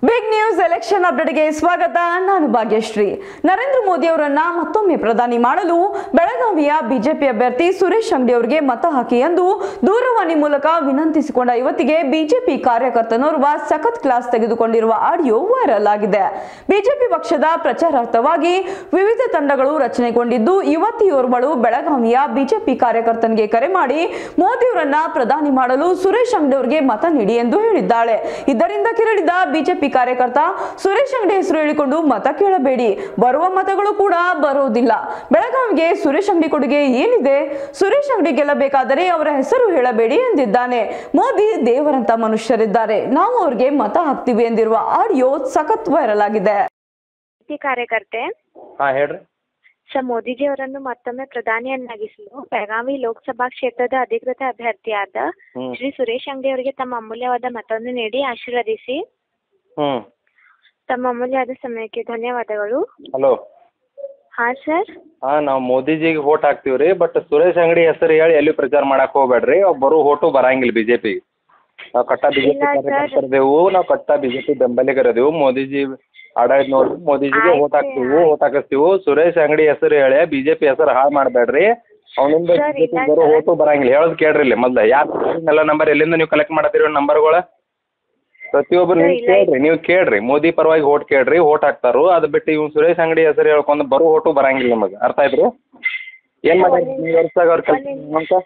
Big news election ಅಪ್ಡೇಟ್ಗೆ ಸ್ವಾಗತ ನಾನು ಭಾಗ್ಯಶ್ರೀ ನರೇಂದ್ರ ಮೋದಿ ಅವರನ್ನ ಮತ್ತೊಮ್ಮೆ ಪ್ರಧಾನಿ ಮಾಡಲು ಬೆಳಗಾವಿಯ ಬಿಜೆಪಿ ಅಭ್ಯರ್ಥಿ ಸುರೇಶ್ ಅಂಗಡಿ ಅವರಿಗೆ ಮತ ಹಾಕಿ ಎಂದು ದೂರವಾಣಿ ಮೂಲಕ ವಿನಂತಿಸಿಕೊಂಡ ಇವತ್ತಿಗೆ ಬಿಜೆಪಿ ಕಾರ್ಯಕರ್ತನೋರ್ವ ಸಖತ್ ಕ್ಲಾಸ್ ತೆಗೆದುಕೊಂಡಿರುವ ಆಡಿಯೋ ವೈರಲ್ ಆಗಿದೆ ಬಿಜೆಪಿ ಪಕ್ಷದ ಪ್ರಚಾರಾರ್ಥವಾಗಿ ವಿವಿಧ ತಂಡಗಳು ರಚನೆಗೊಂಡಿದ್ದು ಯುವತಿಯೋರ್ವಳು ಬೆಳಗಾವಿಯ ಬಿಜೆಪಿ ಕಾರ್ಯಕರ್ತನಿಗೆ ಕರೆ ಮಾಡಿ ಮೋದಿಯವರನ್ನ ಪ್ರಧಾನಿ ಮಾಡಲು ಸುರೇಶ್ ಅಂಗಡಿ ಅವರಿಗೆ ಮತ ನೀಡಿ ಎಂದು ಹೇಳಿದ್ದಾಳೆ ಇದರಿಂದ ಕೆರಳಿದ ಬಿಜೆಪಿ ಕಾರ್ಯಕರ್ತ ಸುರೇಶ್ ಅಂಗಡಿ ಹೆಸರು ಹೇಳಿಕೊಂಡು ಮತ ಕೇಳಬೇಡಿ ಬರುವ ಮತಗಳು ಕೂಡ ಬರುವುದಿಲ್ಲ ಬೆಳಗಾವಿಗೆ ಸುರೇಶ್ ಅಂಗಡಿ ಕೊಡುಗೆ ಏನಿದೆ ಸುರೇಶ್ ಅಂಗಡಿ ಗೆಲ್ಲಬೇಕಾದರೆ ಅವರ ಹೆಸರು ಹೇಳಬೇಡಿ ಎಂದಿದ್ದಾನೆ ಮೋದಿ ದೇವರಂತ ಮನುಷ್ಯರಿದ್ದಾರೆ ನಾವು ಅವ್ರಿಗೆ ಮತ ಹಾಕ್ತೀವಿ ಎಂದಿರುವ ಆಡಿಯೋ ಸಖತ್ ವೈರಲ್ ಆಗಿದೆ ಬಿಜೆಪಿ ಕಾರ್ಯಕರ್ತೆ ಹಾಂ ಹೇಳ್ರಿ ಸರ್ ಮೋದಿಜಿಯವರನ್ನು ಮತ್ತೊಮ್ಮೆ ಪ್ರಧಾನಿಯನ್ನಾಗಿಸಲು ಬೆಳಗಾವಿ ಲೋಕಸಭಾ ಕ್ಷೇತ್ರದ ಅಧಿಕೃತ ಅಭ್ಯರ್ಥಿಯಾದ ಹ್ಮ್. ಶ್ರೀ ಸುರೇಶ್ ಅಂಗಡಿ ಅವರಿಗೆ ತಮ್ಮ ಅಮೂಲ್ಯವಾದ ಮತವನ್ನು ನೀಡಿ ಆಶೀರ್ವದಿಸಿ ಹ್ಞೂ ತಮ್ಮ ಅಮೂಲ್ಯವಾದ ಸಮಯಕ್ಕೆ ಧನ್ಯವಾದಗಳು ಹಲೋ ಹಾಂ ಸರ್ ಹಾಂ ನಾವು ಮೋದಿಜಿಗೆ ಓಟ್ ಹಾಕ್ತೀವಿ ರೀ ಬಟ್ ಸುರೇಶ್ ಅಂಗಡಿ ಹೆಸರು ಹೇಳಿ ಎಲ್ಲಿ ಪ್ರಚಾರ ಮಾಡಕ್ಕೆ ಹೋಗ್ಬೇಡ್ರಿ ಅವ್ ಬರೋ ಓಟು ಬರಂಗಿಲ್ಲ ಬಿ ಜೆ ಪಿಗೆ ನಾವು ಕಟ್ಟ ಬಿ ಜೆ ಪಿ ಇಲ್ಲ ಸರ್. ಕಾರ್ಯಕರ್ತರದೇವು ನಾವು ಕಟ್ಟ ಬಿ ಜೆ ಪಿ ಬೆಂಬಲಿಗರದೇವು ಮೋದಿಜಿ ಆಡಳಿತ ನೋಡಿ ಮೋದಿಜಿಗೆ ಓಟ್ ಆಯ್ತು. ಹಾಕ್ತೀವಿ ಓಟ್ ಹಾಕಿಸ್ತೀವಿ ಸುರೇಶ್ ಅಂಗಡಿ ಹೆಸರು ಹೇಳಿ ಬಿ ಜೆ ಪಿ ಹೆಸರು ಹಾಳು ಮಾಡಬೇಡ್ರಿ ಅವನಿಂದ ಸರ್, ಬಿ ಜೆ ಪಿ ಇಲ್ಲ ಬರೋ ಸರ್. ಓಟು ಬರಂಗಿಲ್ಲ ಹೇಳೋದು ಕೇಳ್ರಿ ಇಲ್ಲಿ ಮೊದ್ಲು ಯಾರು ಎಲ್ಲ ನಂಬರ್ ಎಲ್ಲಿಂದ ನೀವು ಕಲೆಕ್ಟ್ ಮಾಡತ್ತೀರಿ ನಂಬರ್ಗಳು ಪ್ರತಿಯೊಬ್ಬರು ಸರ್, ನೀವು ಇಲ್ಲ. ಕೇಳ್ರಿ ನೀವು ಕೇಳ್ರಿ ಮೋದಿ ಪರವಾಗಿ ಓಟ್ ಕೇಳ್ರಿ ಓಟ್ ಹಾಕ್ತಾರು ಅದು ಬಿಟ್ಟು ಇವ್ನು ಸುರೇಶ್ ಅಂಗಡಿ ಹೆಸರು ಹೇಳ್ಕೊಂಡು ಬರೋ ಓಟು ಬರಂಗಿಲ್ಲ ನಿಮಗೆ ಅರ್ಥ ಆಯ್ತು ಏನು ಸರ್, ಮಾಡ್ಯಾರ ಒಂದ್ ಹದಿನೈದು ವರ್ಷದಾಗ ಅವ್ರ ಕೆಲಸ ಒಂದ್ ಅಂತ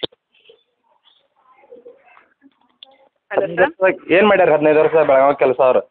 ಹಲೋ ಸರ್ ಏನು ಮಾಡ್ಯಾರ ಹದಿನೈದು ವರ್ಷ ಬೆಳಗಾವಿ ಕೆಲಸ ಅವ್ರು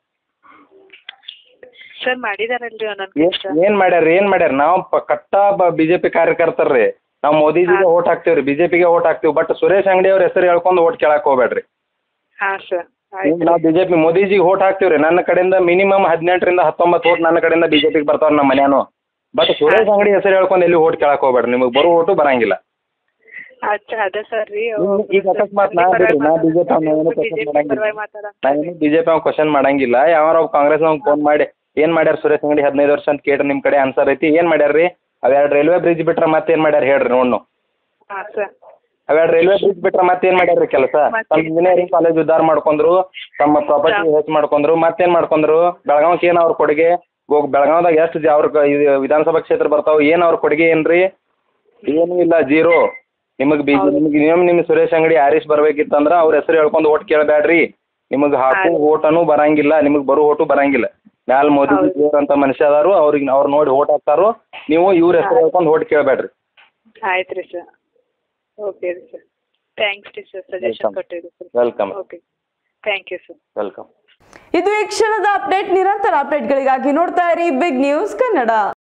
ಸರ್ ಮಾಡಿದಾರಲ್ರಿ ಒಂದೊಂದು ಏನ್ ಕೆಲಸ ಏನ್ ಮಾಡ್ಯಾರ ಏನ್ ಮಾಡ್ಯಾರ ನಾವು ಪ- ಕಟ್ಟ ಬಿಜೆಪಿ ಕಾರ್ಯಕರ್ತರ್ರಿ ನಾವು ಮೋದಿಜಿಗೆ ಓಟ್ ಹಾಕ್ತೀವ್ರಿ ಬಿಜೆಪಿಗೆ ಓಟ್ ಹಾಕ್ತೀವಿ ಬಟ್ ಸುರೇಶ್ ಅಂಗಡಿ ಅವ್ರ ಹೆಸರು ಹೇಳ್ಕೊಂಡು ಓಟ್ ಕೇಳಕ್ ಹೋಗ್ಬೇಡ್ರಿ ಹಾಂ ಸರ್ ಆಯ್ತು ನಾವು ಬಿಜೆಪಿ ಮೋದಿಜಿಗೆ ಓಟ್ ಹಾಕ್ತೀವ್ರಿ ನನ್ನ ಕಡೆಯಿಂದ ಮಿನಿಮಮ್ ಹದಿನೆಂಟರಿಂದ ಹತ್ತೊಂಬತ್ತು ಓಟ್ ನನ್ನ ಕಡೆಯಿಂದ ಬಿಜೆಪಿಗೆ ಬರ್ತಾವ ನಮ್ಮ ಮನ್ಯಾನು ಬಟ್ ಸುರೇಶ್ ಅಂಗಡಿ ಹೆಸರು ಹೇಳ್ಕೊಂಡು ಎಲ್ಲಿ ಓಟ್ ಕೇಳಕ್ ಹೋಗ್ಬೇಡ್ರಿ ನಿಮಗೆ ಬರೋ ಓಟು ಬರಂಗಿಲ್ಲ ಅಚ್ಚ ಅದ ಸರ್ ರೀ ಈಗ- ಈಗ ಅಕಸ್ಮಾತ್ ನಾ ಬಿಡ್ರಿ, ನಾ BJP ಅವ್ನ ಏನು question ಮಾಡಂಗಿಲ್ಲ. ನಾವೇನು ಬಿಜೆಪಿ ಅವ್ನು ಕ್ವಶನ್ ಮಾಡಂಗಿಲ್ಲ ಯಾವಾರ ಕಾಂಗ್ರೆಸ್ ಅವ್ನು ಫೋನ್ ಮಾಡಿ ಏನ್ ಮಾಡ್ಯಾರ ಸುರೇಶ್ ಅಂಗಡಿ ಹದಿನೈದು ವರ್ಷ ಅಂತ ಕೇಳ್ರಿ ನಿಮ್ಮ ಕಡೆ ಆನ್ಸರ್ ಐತಿ ಏನ್ ಮಾಡ್ಯಾರ ರೀ ಅವೆರಡು ರೈಲ್ವೆ ಬ್ರಿಡ್ಜ್ ಬಿಟ್ರೆ ಮತ್ತೇನ್ ಮಾಡ್ಯಾರ ಹೇಳ್ರಿ ನೋಡ್ನು ಹಾಂ ಸರ್ ಅವೆರಡು ರೈಲ್ವೆ ಬ್ರಿಡ್ಜ್ ಬಿಟ್ರೆ ಮತ್ತೇನ್ ಮಾಡ್ಯಾರ ಕೆಲಸ ಮತ್ತೆ- ತಮ್ಮ ಇಂಜಿನಿಯರಿಂಗ್ ಕಾಲೇಜ್ ಉದ್ಧಾರ ಮಾಡ್ಕೊಂಡ್ರು ತಮ್ಮ ಪ್ರಾಪರ್ಟಿ ಹೆಚ್ಚು ಮಾಡ್ಕೊಂಡ್ರು ಮತ್ತೇನ್ ಮಾಡ್ಕೊಂಡ್ರು ಬೆಳಗಾವಿಗೆ ಏನ್ ಅವ್ರ ಕೊಡುಗೆ ಹೋಗ್ ಬೆಳಗಾವ್ದಾಗ ಎಷ್ಟು ಜ- ಅವ್ರ ಕ- ಇದು ವಿಧಾನಸಭಾ ಕ್ಷೇತ್ರ ಬರ್ತಾವ ಏನ್ ಅವ್ರ ಕೊಡುಗೆ ಏನ್ರಿ ಏನೂ ಇಲ್ಲ ಜೀರೋ ನಿಮಗೆ ಬಿ ನಿಮ್ಗೆ ನಿಮ್ ನಿಮ್ ಸುರೇಶ್ ಅಂಗಡಿ ಹರೀಶ್ ಬರ್ಬೇಕಿತ್ತಂದ್ರ ಅವ್ರ ಹೆಸರು ಹೇಳ್ಕೊಂಡು ಓಟ್ ಕೇಳಬೇಡ್ರಿ ನಿಮಗೆ ಹಾಕು ಓಟನು ಬರಂಗಿಲ್ಲ ನಿಮಗೆ ಬರೋ ಓಟು ಬರಂಗಿಲ್ಲ ಮ್ಯಾಲ್ ಮೋದಿ ದೇವ್ರ ಅಂತ ಮನುಷ್ಯ ಅದಾರು ಅವ್ರಿಗೆ ಅವ್ರು ನೋಡಿ ಓಟ್ ಹಾಕ್ತಾರು ನೀವು ಇವ್ರ ಹೆಸರು ಹೇಳ್ಕೊಂಡು ಓಟ್ ಕೇಳಬೇಡ್ರಿ ಆಯ್ತು ರೀ ಸರ್ ಓಕೆ ರೀ ಸರ್ ಥ್ಯಾಂಕ್ಸ್ ರೀ ಸರ್ ಸಜೆಷನ್ Welcome. ಕೊಟ್ಟಿದ್ದು sir welcome okay thank you sir welcome ಇದು ಈ ಕ್ಷಣದ ಅಪ್ಡೇಟ್ ನಿರಂತರ ಅಪ್ಡೇಟ್ಗಳಿಗಾಗಿ ನೋಡ್ತಾ ಇರಿ ಬಿಗ್ ನ್ಯೂಸ್ ಕನ್ನಡ